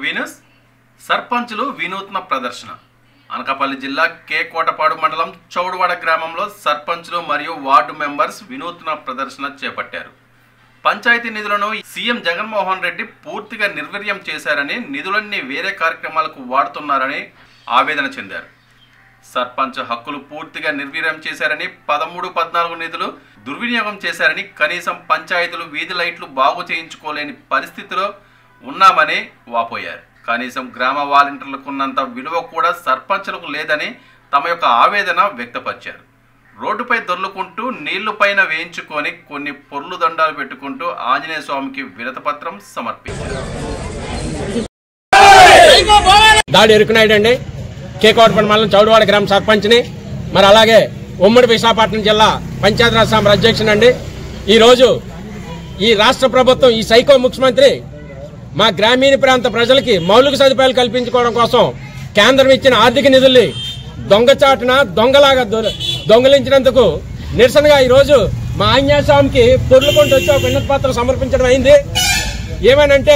Venus సర్పంచులు వినూత్న ప్రదర్శన అనకాపల్లి జిల్లా కే కోటపాడు మండలం చౌడవాడ గ్రామంలో సర్పంచులు మరియు వార్డు మెంబర్స్ వినూత్న ప్రదర్శన చేపట్టారు పంచాయతీ నిధులను సీఎం జగన్మోహన్ రెడ్డి పూర్తిగా నిర్వీర్యం చేశారని నిధులన్నీ వేరే కార్యక్రమాలకు వాడుతున్నారని ఆవేదన చెందారు సర్పంచ్ హక్కులు పూర్తిగా నిర్వీర్యం చేశారని పదమూడు పద్నాలుగు నిధులు దుర్వినియోగం చేశారని కనీసం పంచాయతీలు వీధి లైట్లు బాగు చేయించుకోలేని పరిస్థితిలో ఉన్నామని వాపోయారు కనీసం గ్రామ వాలంటీర్లకు ఉన్నంత విలువ కూడా సర్పంచులకు లేదని తమ యొక్క ఆవేదన వ్యక్తపరిచారు రోడ్డుపై దొర్లుకుంటూ నీళ్లు పైన వేయించుకొని కొన్ని పొర్లు దండాలు పెట్టుకుంటూ ఆంజనేయ స్వామికి వినతపత్రం సమర్పించారు దాడి ఎరుకునాయుడండి కేకోటపల్లి మండలం చౌడవాడ గ్రామ సర్పంచ్ని మరి అలాగే ఉమ్మడి విశాఖపట్నం జిల్లా పంచాయతీరాజ్ శాఖ అధ్యక్షుడు అండి ఈరోజు ఈ రాష్ట్ర ప్రభుత్వం ఈ సైకో ముఖ్యమంత్రి మా గ్రామీణ ప్రాంత ప్రజలకి మౌలిక సదుపాయాలు కల్పించుకోవడం కోసం కేంద్రం ఇచ్చిన ఆర్థిక నిధుల్ని దొంగచాటున దొంగలాగా దొ- దొంగలించినందుకు నిరసనగా ఈరోజు మా ఆంజనేయ స్వామికి పొర్లుకుంటూ వచ్చి ఒక వినతి పత్రం సమర్పించడం అయింది ఏమనంటే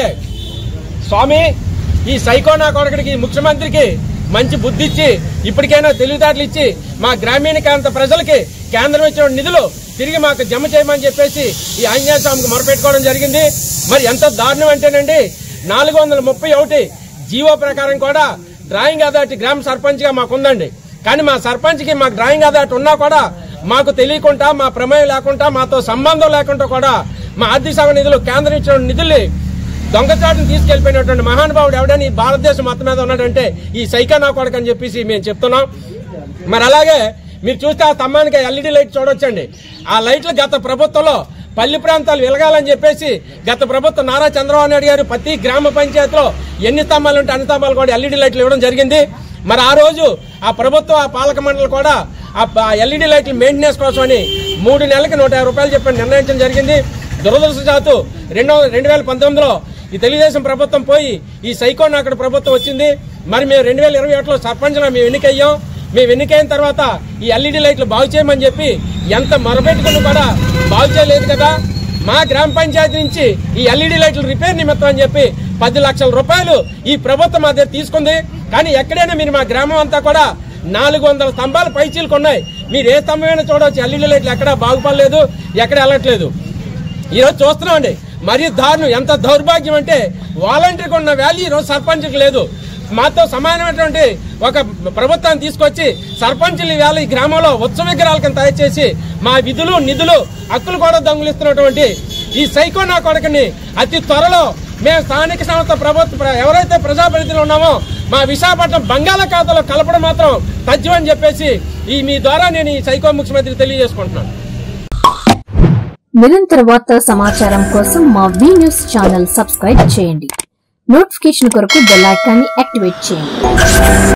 స్వామి ఈ సైకో నా కొడుకుడికి ఈ ముఖ్యమంత్రికి మంచి బుద్ధి ఇచ్చి ఇప్పటికైనా తెలివితేటలు ఇచ్చి మా గ్రామీణ ప్రాంత ప్రజలకి కేంద్రం ఇచ్చిన నిధులు తిరిగి మాకు జమ చేయమని చెప్పేసి ఈ ఆంజనేయ స్వామికి మొరపెట్టుకోవడం జరిగింది మరి ఎంత దారుణం అంటేనండి నాలుగు వందల ముప్పై ఒకటి జీవో ప్రకారం కూడా డ్రాయింగ్ అథారిటీ గ్రామ సర్పంచ్ గా మాకు ఉందండి కానీ మా సర్పంచ్ కి మాకు డ్రాయింగ్ అథారిటీ ఉన్నా కూడా మాకు తెలియకుండా మా ప్రమేయం లేకుండా మాతో సంబంధం లేకుండా కూడా మా ఆర్థిక శాఖ నిధులు కేంద్రం ఇచ్చిన నిధుల్ని దొంగచాటును తీసుకెళ్లిపోయినటువంటి మహానుభావుడు ఎవడని ఈ భారతదేశం మొత్తం మీద ఉన్నాడంటే ఈ సైకా నా కొడుకు అని చెప్పేసి మేము చెప్తున్నాం మరి అలాగే మీరు చూస్తే ఆ స్తంభానికి ఎల్ఈడి లైట్ చూడొచ్చండి ఆ లైట్లు గత ప్రభుత్వంలో పల్లి ప్రాంతాలు వెలగాలని చెప్పేసి గత ప్రభుత్వం నారా చంద్రబాబు నాయుడు గారు ప్రతి గ్రామ పంచాయతీలో ఎన్ని స్తంభాలు ఉంటే అన్ని స్తంభాలు కూడా ఎల్ఈడి లైట్లు ఇవ్వడం జరిగింది మరి ఆ రోజు ఆ ప్రభుత్వం ఆ పాలక మండలి కూడా ఆ ఎల్ఈడి లైట్లు మెయింటెనెన్స్ కోసమని మూడు నెలలకి నూట యాభై రూపాయలు చెప్పి నిర్ణయించడం జరిగింది దురదృష్టజాతు రెండో రెండు వేల పంతొమ్మిదిలో ఈ తెలుగుదేశం ప్రభుత్వం పోయి ఈ సైకో నాకుడు ప్రభుత్వం వచ్చింది మరి మేము రెండు వేల ఇరవై ఒకటిలో సర్పంచ్గా మేము ఎన్నికయ్యాం మేము ఎన్నికైన తర్వాత ఈ ఎల్ఈడి లైట్లు బాగు చేయమని చెప్పి ఎంత మొరపెట్టుకుని కూడా బాగు చేయలేదు కదా మా గ్రామ పంచాయతీ నుంచి ఈ ఎల్ఈడి లైట్లు రిపేర్ నిమిత్తం అని చెప్పి పది లక్షల రూపాయలు ఈ ప్రభుత్వం మా దగ్గర తీసుకుంది కానీ ఎక్కడైనా మీరు మా గ్రామం అంతా కూడా నాలుగు వందల స్తంభాలు పైచీలకు ఉన్నాయి మీరు ఏ స్తంభమైనా చూడవచ్చు ఎల్ఈడి లైట్లు ఎక్కడా బాగుపడలేదు ఎక్కడ వెళ్ళట్లేదు ఈరోజు చూస్తున్నామండి మరీ దారుణం ఎంత దౌర్భాగ్యం అంటే వాలంటీర్కి ఉన్న వాల్యూ ఈరోజు సర్పంచ్కి లేదు మాతో సమానమైనటువంటి ఒక ప్రభుత్వాన్ని తీసుకొచ్చి సర్పంచులు వేళ ఈ గ్రామంలో ఉత్సవ విగ్రహాల కింద తయారు చేసి మా విధులు నిధులు హక్కులు కూడా దొంగిలిస్తున్నటువంటి ఈ సైకో నా కొడుకుని అతి త్వరలో మేము స్థానిక సంస్థ ప్రభుత్వ ప్ర- ఎవరైతే ప్రజాప్రతినిధులు ఉన్నామో మా విశాఖపట్నం బంగాళాఖాతంలో కలపడం మాత్రం తథ్యం అని చెప్పేసి ఈ మీ ద్వారా నేను ఈ సైకో ముఖ్యమంత్రి తెలియజేసుకుంటున్నాను నిరంతర వార్తా సమాచారం కోసం మా వి న్యూస్ ఛానల్ సబ్స్క్రైబ్ చేయండి నోటిఫికేషన్ కొరకు బెల్ ఐకాన్ని యాక్టివేట్ చేయండి